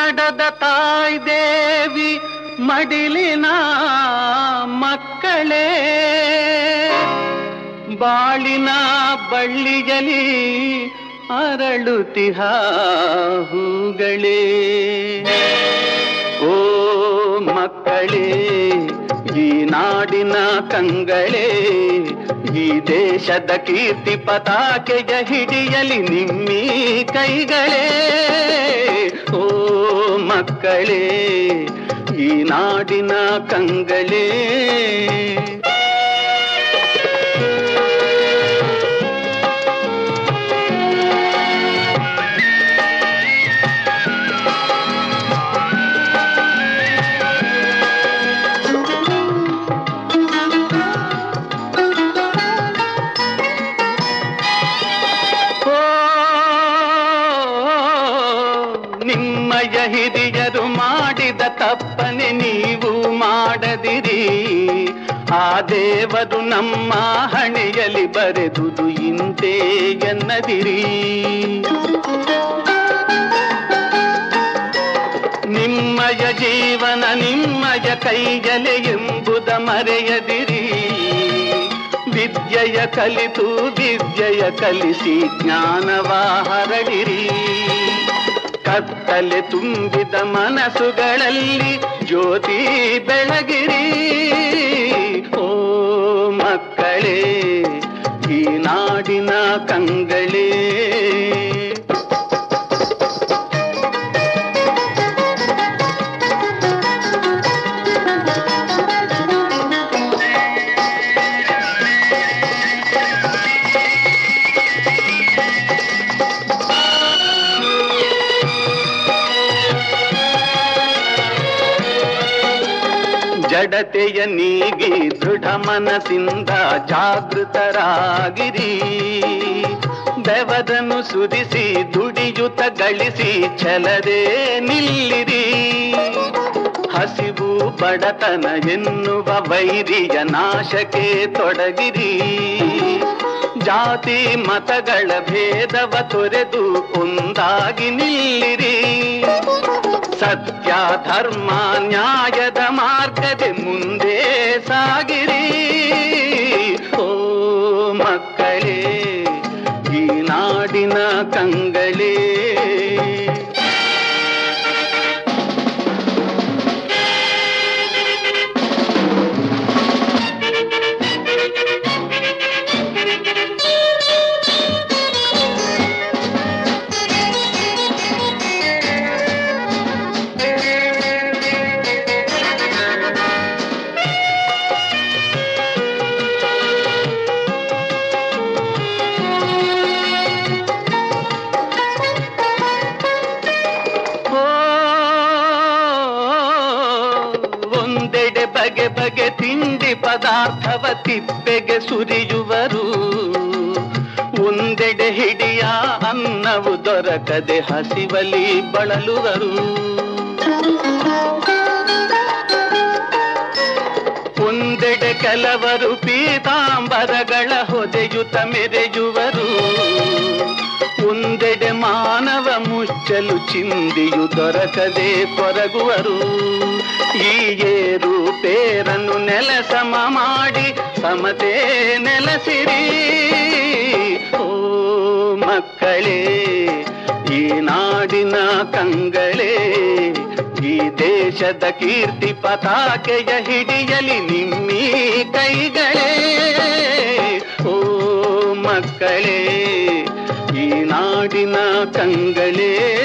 ಕನ್ನಡದ ತಾಯ್ ದೇವಿ ಮಡಿಲಿನ ಮಕ್ಕಳೇ ಬಾಳಿನ ಬಳ್ಳಿಯಲಿ ಅರಳುತಿಹ ಹೂಗಳೇ ಓ ಮಕ್ಕಳೇ ಈ ನಾಡಿನ ಕಂಗಳೇ ಈ ದೇಶದ ಕೀರ್ತಿ ಪತಾಕೆಯ ಹಿಡಿಯಲಿ ನಿಮ್ಮಿ ಕೈಗಳೇ ಓ ಮಕ್ಕಳೇ ಈ ನಾಡಿನ ಕಂಗಳೇ ಓ ನಿಮ್ಮಯ ಹಿರಿಯರು ಮಾಡಿದ ತಪ್ಪನೆ ನೀವು ಮಾಡದಿರಿ ಆ ದೇವರು ನಮ್ಮ ಹಣೆಯಲ್ಲಿ ಬರೆದುದು ಇಂತೆ ಎನ್ನದಿರಿ ನಿಮ್ಮಯ ಜೀವನ ನಿಮ್ಮಯ ಕೈಯಲೆ ಎಂಬುದ ಮರೆಯದಿರಿ ವಿದ್ಯೆಯ ಕಲಿತು ವಿದ್ಯೆಯ ಕಲಿಸಿ ಜ್ಞಾನವ ಹರಡಿರಿ ಕತ್ತಲೆ ತುಂಬಿದ ಮನಸ್ಸುಗಳಲ್ಲಿ ಜ್ಯೋತಿ ಬೆಳಗಿರಿ ಓ ಮಕ್ಕಳೇ ಈ ನಾಡಿನ ಕಂಗಳೇ ಜಡತೆಯ ನೀಗಿ ದೃಢ ಮನಸ್ಸಿಂದ ಜಾಗೃತರಾಗಿರಿ ಬೆವರನ್ನು ಸುರಿಸಿ ದುಡಿಯುತ್ತ ಗಳಿಸಿ ಛಲದೇ ನಿಲ್ಲಿರಿ ಹಸಿವು ಬಡತನ ಎನ್ನುವ ವೈರಿಯ ನಾಶಕ್ಕೆ ತೊಡಗಿರಿ ಜಾತಿ ಮತಗಳ ಭೇದವ ತೊರೆದು ಒಂದಾಗಿ ನಿಲ್ಲಿರಿ ಸತ್ಯ ಧರ್ಮ ನ್ಯಾಯದ ಮಾರ್ಗದ ಮುಂದೆ ಸಾಗಿರಿ ಓ ಮಕ್ಕಳೇ ಈ ನಾಡಿನ ಕಂಗಳೇ ಓ ಒಂದೆಡೆ ಬಗೆ ಬಗೆ ತಿಂಡಿ ಪದಾರ್ಥವ ತಿಪ್ಪೆಗೆ ಸುರಿಯುವರು ಒಂದೆಡೆ ಹಿಡಿಯ ಅನ್ನವು ದೊರಕದೆ ಹಸಿವಲಿ ಬಳಲುವರು ಒಂದೆಡೆ ಕೆಲವರು ಪೀತಾಂಬರಗಳ ಹೊದೆಯುತ ಮೆರೆಯುವರು ಒಂದೆಡೆ ಮಾನವ ಮುಚ್ಚಲು ಚಿಂದಿಯು ದೊರಕದೆ ಕೊರಗುವರು ಈ ಏರು ಪೇರನ್ನು ನೆಲಸಮ ಮಾಡಿ ಸಮತೆ ನೆಲಸಿರಿ ಓ ಮಕ್ಕಳೇ ಈ ನಾಡಿನ ಕಂಗಳೇ ಈ ದೇಶದ ಕೀರ್ತಿ ಪತಾಕೆಯ ಹಿಡಿಯಲಿ ನಿಮ್ಮಿ ಕೈಗಳೇ ಓ ಮಕ್ಕಳೇ ಈ ನಾಡಿನ ಕಂಗಳೇ